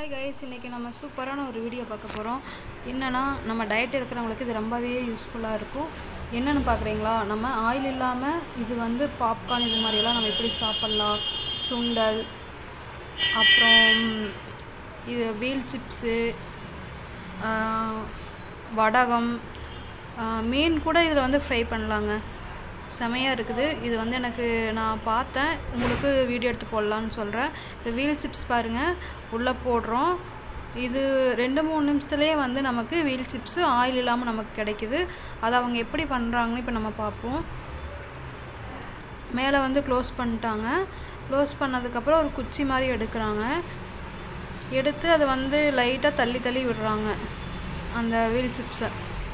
Hi guys இன்றைக்கி நம்ம சூப்பரான ஒரு வீடியோ பார்க்க போகிறோம் என்னென்னா நம்ம டயட் இருக்கிறவங்களுக்கு இது ரொம்பவே யூஸ்ஃபுல்லாக இருக்கும் என்னென்னு பார்க்குறீங்களா நம்ம ஆயில் இல்லாமல் இது வந்து பாப்கார்ன் இது மாதிரியெல்லாம் நம்ம எப்படி சாப்பிட்லாம் சுண்டல் அப்புறம் இது வீல் சிப்ஸு வடகம் ஆஹ் மீன் கூட இதில் வந்து ஃப்ரை பண்ணலாங்க செமையாக இருக்குது இது வந்து எனக்கு நான் பார்த்தேன் உங்களுக்கு வீடியோ எடுத்து போடலான்னு சொல்கிறேன் இப்போ வீல் சிப்ஸ் பாருங்கள் உள்ளே போடுறோம் இது ரெண்டு மூணு நிமிஷத்துலேயே வந்து நமக்கு வீல் சிப்ஸு ஆயில் இல்லாமல் நமக்கு கிடைக்குது அதை அவங்க எப்படி பண்ணுறாங்கன்னு இப்போ நம்ம பார்ப்போம் மேலே வந்து க்ளோஸ் பண்ணிட்டாங்க க்ளோஸ் பண்ணதுக்கப்புறம் ஒரு குச்சி மாதிரி எடுக்கிறாங்க எடுத்து அதை வந்து லைட்டாக தள்ளி தள்ளி விடுறாங்க அந்த வீல் சிப்ஸை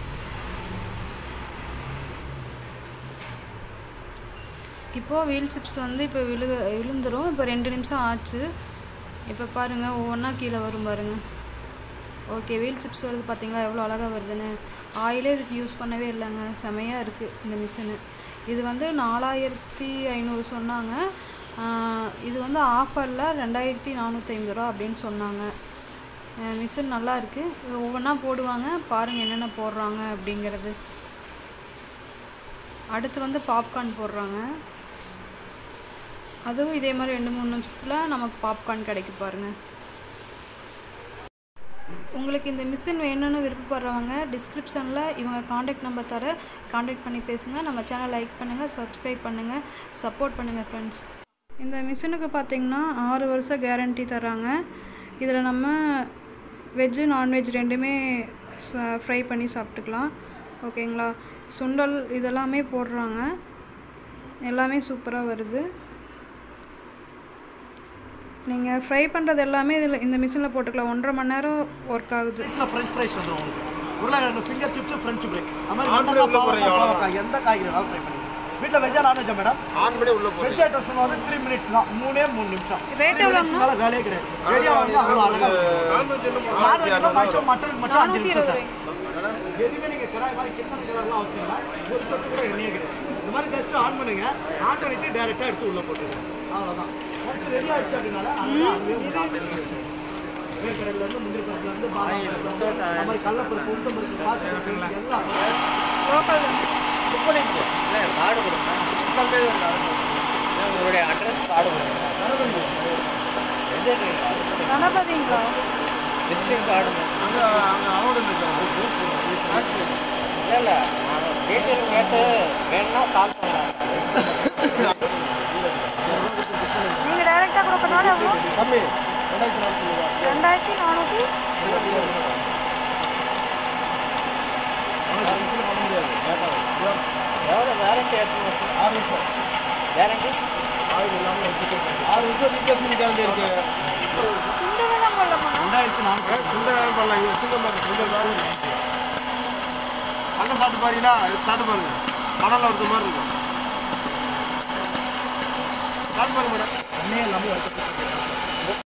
இப்போது வீல் சிப்ஸ் வந்து இப்போ விழு விழுந்துடும் இப்போ ரெண்டு நிமிஷம் ஆச்சு இப்போ பாருங்கள் ஒவ்வொன்றா கீழே வரும் பாருங்கள் ஓகே வீல் சிப்ஸ் வருது பார்த்தீங்களா எவ்வளோ அழகாக வருதுன்னு ஆயிலே இதுக்கு யூஸ் பண்ணவே இல்லைங்க செமையாக இருக்குது இந்த மிஷினு இது வந்து நாலாயிரத்தி ஐநூறு சொன்னாங்க ஆஹ் இது வந்து ஆஃபரில் ரெண்டாயிரத்தி நானூற்றி ஐம்பது ரூபா அப்படின்னு சொன்னாங்க மிஷின் நல்லா இருக்குது ஒவ்வொன்றா போடுவாங்க பாருங்கள் என்னென்ன போடுறாங்க அப்படிங்கிறது அடுத்து வந்து பாப்கார்ன் போடுறாங்க அதுவும் இதே மாதிரி ரெண்டு மூணு நிமிஷத்தில் நமக்கு பாப்கார்ன் கிடைக்கும் பாருங்கள் உங்களுக்கு இந்த மிஷின் வேணும்னு விருப்பப்படுறவங்க டிஸ்கிரிப்ஷனில் இவங்க காண்டாக்ட் நம்பர் தர காண்டாக்ட் பண்ணி பேசுங்க நம்ம சேனல் லைக் பண்ணுங்கள் சப்ஸ்கிரைப் பண்ணுங்கள் சப்போர்ட் பண்ணுங்கள் ஃப்ரெண்ட்ஸ் இந்த மிஷினுக்கு பார்த்தீங்கன்னா ஆறு வருஷம் கேரண்டி தராங்க இதில் நம்ம வெஜ்ஜு நான்வெஜ் ரெண்டுமே ஃப்ரை பண்ணி சாப்பிட்டுக்கலாம் ஓகேங்களா சுண்டல் இதெல்லாமே போடுறாங்க எல்லாமே சூப்பராக வருது நீங்கள் ஃப்ரை பண்ணுறது எல்லாமே இதில் இந்த மிஷினில் போட்டுக்கலாம் ஒன்றரை மணி நேரம் ஒர்க் ஆகுது ஃப்ரெஞ்சில் ஃப்ரெஞ்ச் ஃப்ரைஸ் வந்துடும் உங்களுக்கு உருளைக்கிழங்கு ஃபிங்கர் சிப்ஸ் ஃப்ரெஞ்ச் பிரேக் அது மாதிரி ஆன் பண்ணி வெண்டைக்காய், உள்ள போடுறீங்க, பாவக்காய், அவ்வளவுதான். எந்த காய்கறி வேணாலும் ஃப்ரை பண்ணிக்கலாம் வீட்டில் வெஜ்ஜா நான்வெஜ்ஜா மேடம் ஆன் பண்ணி உள்ள போறீங்க வெஜ் ஐட்டம்ஸ் வந்து த்ரீ மினிட்ஸ் தான் மூணே மூணு நிமிஷம் Rate எவ்வளோங்கண்ணா? மேலே வேலையே கிடையாது ரெடியாக வந்து அவ்வளோ அழகாக நான்வெஜ் என்ன நான்வெஜ் மேக்ஸிமம் மட்டனுக்கு மட்டும் அஞ்சு நானூற்றி நிமிஷம் இருபது சார் எதுவுமே நீங்கள் கிடாய் மாதிரி கிண்ணம் கிடாய்லாம் அவசியம் இல்லை ஒரு சொட்டு கூட எண்ணெயே கிடையாது இந்த மாதிரி ஜஸ்ட் ஆன் பண்ணுங்க ஆன் பண்ணிட்டு டேரெக்டாக எடுத்து உள்ளே போட்டுருங்க அவ்வளோதான் ஒன்ஸ் ரெடி ஆயிடுச்சு அப்படின்னால அழகாக அதுவே உங்களுக்கு ஆன் பண்ணி வேர்க்கடலேருந்து முந்திரி பருப்புலேருந்து பாதாம் பருப்புலேருந்து அந்த மாதிரி கடலப்பருப்பு உளுத்தம் பருப்பு பாசி எல்லாம் லோக்கல் புக் பண்ணிட்டு இல்லை கார்டு கொடுங்க இல்லை, உங்களுடைய அட்ரஸ் கார்டு கொடுங்க எந்த கணபதிங்களா விசிட்டிங் கார்டு அங்க அங்க அலோடு இல்லை இல்லை இல்லை நான் டீட்டெயில் கேட்டு வேணும்னா கால் பண்ணுறேன் நீங்கள் டைரெக்டாக கொடுக்கறனால எவ்வளோ கம்மி ரெண்டாயிரத்தி நாற்பது ரூபா ரெண்டாயிரத்தி நானூற்றி எவ்வளோ வேரண்டி எத்தனை வருஷம் ஆறு நிமிஷம் வேரண்டி ஆறு இல்லாமல் வச்சுட்டு ஆறு நிமிஷம் ரீப்ளேஸ்மெண்ட் கேரண்டி இருக்கு சுண்டலாம் போடலாமா ரெண்டாயிரத்தி நானூறு சுந்தரம் பண்ணலாம் இங்க சுந்தரம் பாருங்க சுந்தரம் பாருங்க அங்க சாப்பிட்டு பாருங்களா இது சாப்பிட்டு பாருங்க மணல்ல ஒருத்த மாதிரி இருக்கும் சாப்பிட்டு பாருங்க மேடம் எண்ணெய் எல்லாமே எடுத்து